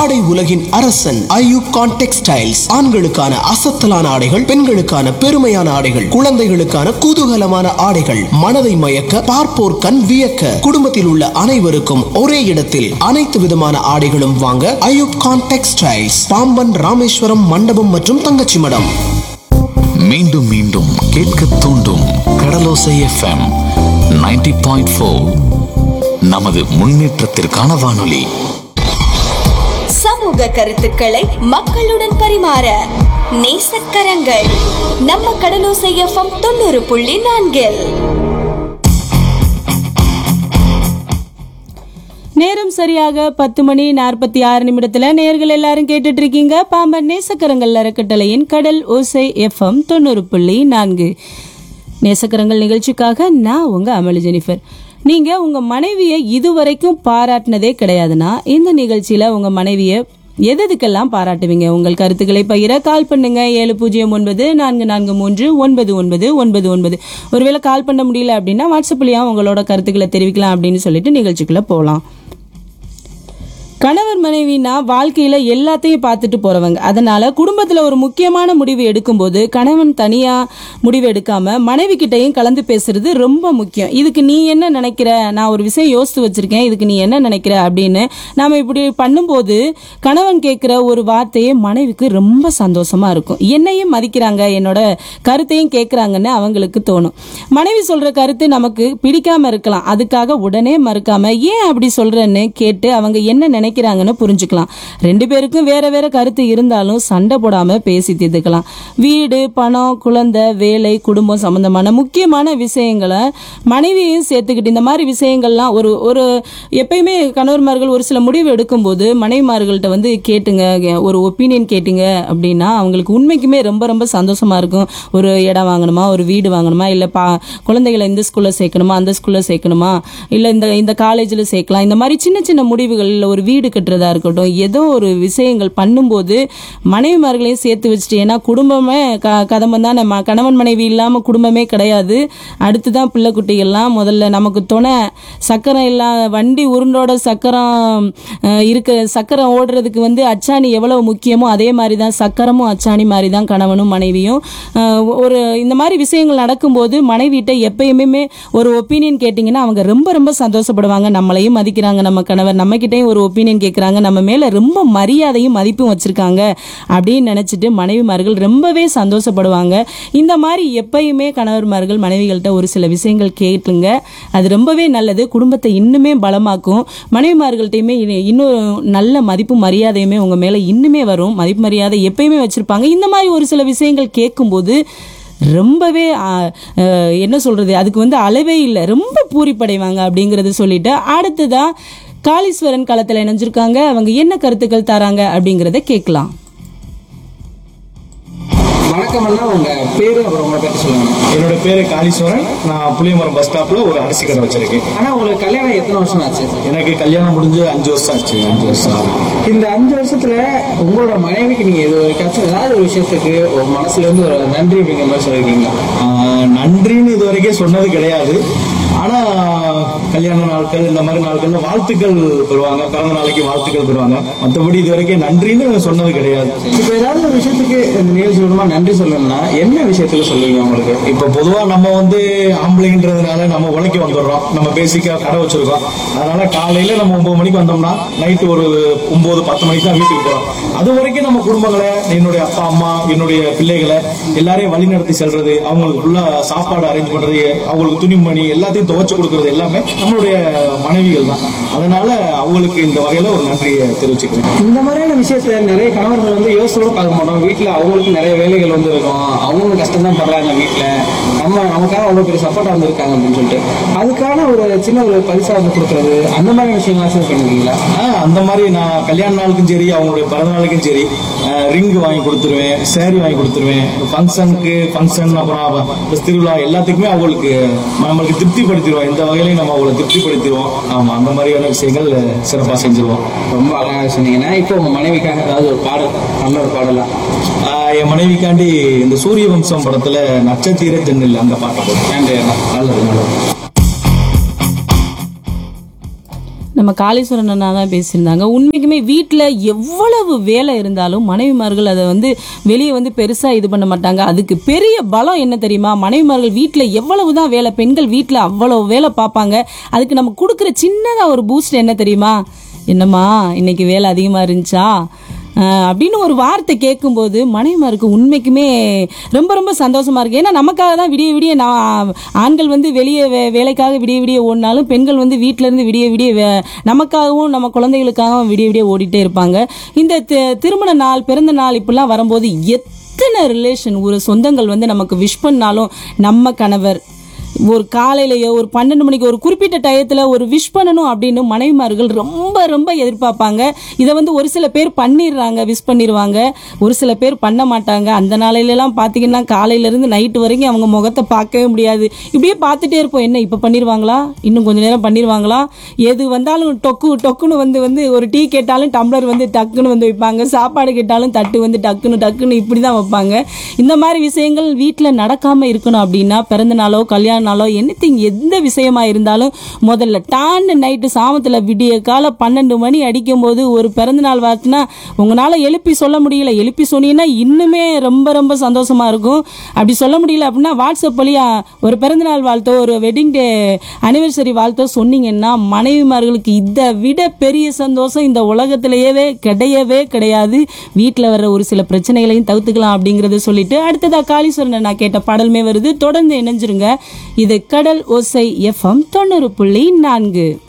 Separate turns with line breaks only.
ஆடை உலகின் அரசன் ஐயூப் கான் டெக்ஸ்டைல்ஸ் ஆண்களுக்கான அசத்தலான ஆடைகள் பெண்களுக்கான பெருமையான ஆடைகள் குழந்தைகளுக்கான குதூகலமான ஆடைகள் மனதை மயக்க பார்ப்போர் கண் வியக்க குடும்பத்தில் உள்ள அனைவருக்கும் ஒரே இடத்தில் அனைத்து விதமான ஆடைகளும் வாங்க ஐயூப் கான் டெக்ஸ்டைல்ஸ் பாம்பன் ராமேஸ்வரம் மண்டபம் மற்றும் தங்கச்சி மடம்
மீண்டும் மீண்டும் கேட்க தூண்டும் கடலோசை எஃப்எம் 90.4 பாயிண்ட் நமது முன்னேற்றத்திற்கான வானொலி
சமூக கருத்துக்களை மக்களுடன் பரிமாற நேசக்கரங்கள் நம்ம கடலோசை எஃப்எம் தொண்ணூறு புள்ளி நான்கில்
நேரம் சரியாக பத்து மணி நாற்பத்தி ஆறு நிமிடத்துல நேர்கள் எல்லாரும் கேட்டுட்டு இருக்கீங்க பாம்பன் நேசக்கரங்கள் அறக்கட்டளையின் கடல் ஓசை எஃப்எம் தொண்ணூறு புள்ளி நான்கு நேசக்கரங்கள் நிகழ்ச்சிக்காக நான் உங்க அமளி ஜெனிஃபர் நீங்க உங்க மனைவியை இதுவரைக்கும் பாராட்டினதே கிடையாதுன்னா இந்த நிகழ்ச்சியில உங்க மனைவியை எது எதுக்கெல்லாம் பாராட்டுவீங்க உங்கள் கருத்துக்களை பகிர கால் பண்ணுங்க ஏழு பூஜ்ஜியம் ஒன்பது நான்கு நான்கு மூன்று ஒன்பது ஒன்பது ஒன்பது ஒன்பது ஒருவேளை கால் பண்ண முடியல அப்படின்னா வாட்ஸ்அப்லயும் உங்களோட கருத்துக்களை தெரிவிக்கலாம் அப்படின்னு சொல்லிட்டு நிகழ்ச்சிக்குள்ள போகலாம் கணவர் மனைவினா வாழ்க்கையில எல்லாத்தையும் பார்த்துட்டு போறவங்க அதனால குடும்பத்துல ஒரு முக்கியமான முடிவு எடுக்கும்போது கணவன் தனியா முடிவு எடுக்காம மனைவி கிட்டையும் கலந்து பேசுறது ரொம்ப முக்கியம் இதுக்கு நீ என்ன நினைக்கிற நான் ஒரு விஷயம் யோசித்து வச்சிருக்கேன் இதுக்கு நீ என்ன நினைக்கிற அப்படின்னு நாம இப்படி பண்ணும்போது கணவன் கேட்கிற ஒரு வார்த்தையே மனைவிக்கு ரொம்ப சந்தோஷமா இருக்கும் என்னையும் மதிக்கிறாங்க என்னோட கருத்தையும் கேட்கறாங்கன்னு அவங்களுக்கு தோணும் மனைவி சொல்ற கருத்து நமக்கு பிடிக்காம இருக்கலாம் அதுக்காக உடனே மறுக்காம ஏன் அப்படி சொல்றேன்னு கேட்டு அவங்க என்ன நினைக்கிறாங்கன்னு புரிஞ்சுக்கலாம் ரெண்டு பேருக்கும் வேற வேற கருத்து இருந்தாலும் சண்டை போடாம பேசி தீர்த்துக்கலாம் வீடு பணம் குழந்தை வேலை குடும்பம் சம்பந்தமான முக்கியமான விஷயங்களை மனைவியையும் சேர்த்துக்கிட்டு இந்த மாதிரி விஷயங்கள்லாம் ஒரு ஒரு எப்பயுமே கணவர்மார்கள் ஒரு சில முடிவு எடுக்கும்போது மனைவிமார்கள்ட்ட வந்து கேட்டுங்க ஒரு ஒப்பீனியன் கேட்டீங்க அப்படின்னா அவங்களுக்கு உண்மைக்குமே ரொம்ப ரொம்ப சந்தோஷமா இருக்கும் ஒரு இடம் வாங்கணுமா ஒரு வீடு வாங்கணுமா இல்லை பா குழந்தைகளை இந்த ஸ்கூலில் சேர்க்கணுமா அந்த ஸ்கூலில் சேர்க்கணுமா இல்லை இந்த இந்த காலேஜில் சேர்க்கலாம் இந்த மாதிரி சின்ன சின்ன முடிவுகள் இல்லை ஒரு வீடு கட்டுறதா இருக்கட்டும் ஏதோ ஒரு விஷயங்கள் பண்ணும்போது மனைவிமார்களையும் சேர்த்து வச்சுட்டு ஏன்னா குடும்பமே க கதம்பம் தான் நம்ம கணவன் மனைவி இல்லாமல் குடும்பமே கிடையாது அடுத்து தான் பிள்ளை குட்டிகள்லாம் முதல்ல நமக்கு துணை சக்கரம் இல்லாத வண்டி உருண்டோட சக்கரம் அஹ், இருக்க சக்கரம் ஓடுறதுக்கு வந்து அச்சாணி எவ்வளவு முக்கியமோ அதே மாதிரி தான் சக்கரமும் அச்சாணி மாதிரி தான் கணவனும் மனைவியும் அஹ், ஒரு இந்த மாதிரி விஷயங்கள் நடக்கும்போது மனைவிட்ட எப்பயுமே ஒரு ஒப்பீனியன் கேட்டிங்கன்னா அவங்க ரொம்ப ரொம்ப சந்தோஷப்படுவாங்க நம்மளையும் மதிக்கிறாங்க நம்ம கணவர் நம்ம கிட்டயும் ஒரு ஒப்பீனியன் கேட்குறாங்க நம்ம மேல ரொம்ப மரியாதையும் மதிப்பும் வச்சிருக்காங்க அப்படின்னு நினைச்சிட்டு மனைவிமார்கள் ரொம்பவே சந்தோஷப்படுவாங்க இந்த மாதிரி எப்பயுமே கணவர்மார்கள் மனைவிகள்கிட்ட ஒரு சில விஷயங்கள் கேட்டுங்க அது ரொம்பவே நல்லது குடும்பத்தை இன்னுமே பலமாக்கும் மனைவிமார்கள்ட்டையுமே இனி- இன்னும் நல்ல மதிப்பு மரியாதையுமே உங்க மேல இன்னுமே வரும் மதிப்பு மரியாதை எப்பயுமே வச்சிருப்பாங்க இந்த மாதிரி ஒரு சில விஷயங்கள் கேட்கும்போது ரொம்பவே ஆ, அஹ், என்ன சொல்றது அதுக்கு வந்து அளவே இல்லை ரொம்ப பூரிப்படைவாங்க அப்படிங்கறது சொல்லிட்டு அடுத்ததா காளீஸ்வரன் களத்துல இணைஞ்சிருக்காங்க அவங்க என்ன கருத்துக்கள் தராங்க அப்படிங்கறத கேட்கலாம்
வணக்கம் அண்ணா உங்க பேரு அப்புறம் உங்களை பத்தி சொல்லுங்க
என்னோட பேரு காளீஸ்வரன் நான் புளியமரம் பஸ் ஸ்டாப்ல ஒரு அரிசி கடை வச்சிருக்கேன்
ஆனா உங்களுக்கு கல்யாணம் எத்தனை வருஷம் ஆச்சு
எனக்கு கல்யாணம் முடிஞ்சு அஞ்சு வருஷம் ஆச்சு அஞ்சு வருஷம் ஆகுது.
இந்த அஞ்சு வருஷத்துல உங்களோட மனைவிக்கு நீங்க இது வரைக்கும் ஏதாவது ஒரு விஷயத்துக்கு உங்க மனசுல இருந்து ஒரு நன்றி அப்படிங்கிற மாதிரி சொல்லிருக்கீங்களா
ஆஹ் நன்றின்னு இது வரைக்கும் சொன்னது கிடையாது ஆனா கல்யாண நாட்கள் இந்த மாதிரி நாட்கள்ல வாழ்த்துக்கள் பெறுவாங்க பிறந்த நாளைக்கு வாழ்த்துக்கள் பெறுவாங்க மற்றபடி இது வரைக்கும் நன்றின்னு சொன்னது கிடையாது
இப்ப ஏதாவது ஒரு விஷயத்துக்கு இந்த நிகழ்ச்சி மூலமா நன்றி சொல்லணும்னா என்ன விஷயத்துக்கு சொல்லுவீங்க உங்களுக்கு
இப்ப பொதுவா நம்ம வந்து ஆம்பளைன்றதுனால நம்ம உழைக்க வந்துடுறோம் நம்ம பேசிக்கா கடை வச்சிருக்கோம் அதனால காலையில நம்ம ஒன்பது மணிக்கு வந்தோம்னா நைட்டு ஒரு ஒன்பது பத்து மணிக்கு தான் வீட்டுக்கு போறோம் அது வரைக்கும் நம்ம குடும்பங்களை என்னுடைய அப்பா அம்மா என்னுடைய பிள்ளைகளை எல்லாரையும் வழி நடத்தி செல்றது அவங்களுக்கு ஃபுல்லா சாப்பாடு அரேஞ்ச் பண்றது அவங்களுக்கு துணிமணி எல்லாத்தையும் துவைச்சு கொடுக்கறது எல்லாமே நம்மளுடைய மனைவிகள் தான் அதனால அவங்களுக்கு இந்த வகையில ஒரு நன்றியை தெரிவிச்சுக்கிறேன்
இந்த மாதிரியான விஷயத்துல நிறைய கணவர்கள் வந்து யோசனை பார்க்க மாட்டோம் வீட்டுல அவங்களுக்கு நிறைய வேலைகள் வந்து இருக்கும் அவங்களும் கஷ்டம் தான் படுறாங்க வீட்டுல நம்ம நமக்காக அவ்வளவு பெரிய சப்போர்ட்டா வந்திருக்காங்க அப்படின்னு சொல்லிட்டு அதுக்கான ஒரு சின்ன ஒரு பரிசா வந்து கொடுக்கறது அந்த மாதிரி விஷயங்கள்லாம் சேவ் பண்ணுவீங்களா
ஆஹ் அந்த மாதிரி நான் கல்யாண நாளுக்கும் சரி அவங்களுடைய பிறந்த நாளுக்கும் சரி ரிங் வாங்கி கொடுத்துருவேன் சேரீ வாங்கி கொடுத்துருவேன் ஃபங்க்ஷனுக்கு ஃபங்க்ஷன் அப்புறம் இந்த திருவிழா எல்லாத்துக்குமே அவங்களுக்கு நம்மளுக்கு திருப்திப்படுத்திடுவோம் இந்த வகையிலையும் நம்ம அவங்களை திருப்திப்படுத்திடுவோம் ஆமா அந்த மாதிரியான விஷயங்கள் சிறப்பாக செஞ்சிருவோம்
ரொம்ப அழகா சொன்னீங்கன்னா இப்போ உங்க மனைவிக்காக ஏதாவது ஒரு பாடல் நல்ல ஒரு பாடலாம்
ஆஹ் என் மனைவிக்காண்டி இந்த சூரிய வம்சம் படத்துல நட்சத்திர தென்னில் அந்த பாட்டு
நன்றி அண்ணா.
நல்லது நல்லது
நம்ம நம்ம காளீஸ்வரன் அண்ணா தான் பேசியிருந்தாங்க உண்மைக்குமே வீட்டில் எவ்வளவு வேலை இருந்தாலும் மனைவிமார்கள் அதை வந்து வெளியே வந்து பெருசாக இது பண்ண மாட்டாங்க அதுக்கு பெரிய பலம் என்ன தெரியுமா மனைவிமார்கள் வீட்டில் எவ்வளவு தான் வேலை பெண்கள் வீட்டில் அவ்வளவு வேலை பார்ப்பாங்க அதுக்கு நம்ம கொடுக்குற சின்னதாக ஒரு பூஸ்ட் என்ன தெரியுமா என்னம்மா இன்னைக்கு வேலை அதிகமாக இருந்துச்சா ஆஹ் அப்படின்னு ஒரு வார்த்தை கேட்கும்போது மனைவிமாருக்கு உண்மைக்குமே ரொம்ப ரொம்ப சந்தோஷமா இருக்கு ஏன்னா நமக்காக தான் விடிய விடிய நான் ஆண்கள் வந்து வெளியே வே- வேலைக்காக விடிய விடிய ஓடினாலும் பெண்கள் வந்து வீட்ல இருந்து விடிய விடிய வே- நமக்காகவும் நம்ம குழந்தைகளுக்காகவும் விடிய விடிய ஓடிட்டே இருப்பாங்க இந்த தி- திருமண நாள் பிறந்த நாள் இப்படிலாம் வரும்போது எத்தனை ரிலேஷன் ஒரு சொந்தங்கள் வந்து நமக்கு விஷ் பண்ணாலும் நம்ம கணவர் ஒரு காலையிலயோ ஒரு பன்னெண்டு மணிக்கு ஒரு குறிப்பிட்ட டயத்தில் ஒரு விஷ் பண்ணணும் அப்படின்னு மனைவிமார்கள் ரொம்ப ரொம்ப எதிர்பார்ப்பாங்க இதை வந்து ஒரு சில பேர் பண்ணிடுறாங்க விஷ் பண்ணிடுவாங்க ஒரு சில பேர் பண்ண மாட்டாங்க அந்த நாளையிலலாம் பார்த்தீங்கன்னா காலையிலேருந்து நைட்டு வரைக்கும் அவங்க முகத்தை பார்க்கவே முடியாது இப்படியே பார்த்துட்டே இருப்போம் என்ன இப்போ பண்ணிடுவாங்களா இன்னும் கொஞ்ச நேரம் பண்ணிடுவாங்களா எது வந்தாலும் டொக்கு டொக்குன்னு வந்து வந்து ஒரு டீ கேட்டாலும் டம்ளர் வந்து டக்குன்னு வந்து வைப்பாங்க சாப்பாடு கேட்டாலும் தட்டு வந்து டக்குன்னு டக்குன்னு இப்படி தான் வைப்பாங்க இந்த மாதிரி விஷயங்கள் வீட்டில் நடக்காமல் இருக்கணும் அப்படின்னா பிறந்த நாளோ கல்யாண நாளோ எனிதிங் எந்த விஷயமா இருந்தாலும் முதல்ல டான்னு நைட்டு சாமத்தில் விடிய கால பன்னெண்டு மணி அடிக்கும் போது ஒரு பிறந்த நாள் வாழ்த்துனா உங்களால் எழுப்பி சொல்ல முடியல எழுப்பி சொன்னீங்கன்னா இன்னுமே ரொம்ப ரொம்ப சந்தோஷமா இருக்கும் அப்படி சொல்ல முடியல அப்படின்னா வாட்ஸ்அப் வழியா ஒரு பிறந்த நாள் வாழ்த்தோ ஒரு வெட்டிங் டே அனிவர்சரி வாழ்த்தோ சொன்னீங்கன்னா மனைவிமார்களுக்கு இதை விட பெரிய சந்தோஷம் இந்த உலகத்திலேயே கிடையவே கிடையாது வீட்டில் வர்ற ஒரு சில பிரச்சனைகளையும் தவிர்த்துக்கலாம் அப்படிங்கறத சொல்லிட்டு அடுத்ததா காளீஸ்வரன் நான் கேட்ட பாடலுமே வருது தொடர்ந்து இணைஞ்சிருங்க இது கடல் ஓசை எஃப்எம் தொண்ணூறு புள்ளி நான்கு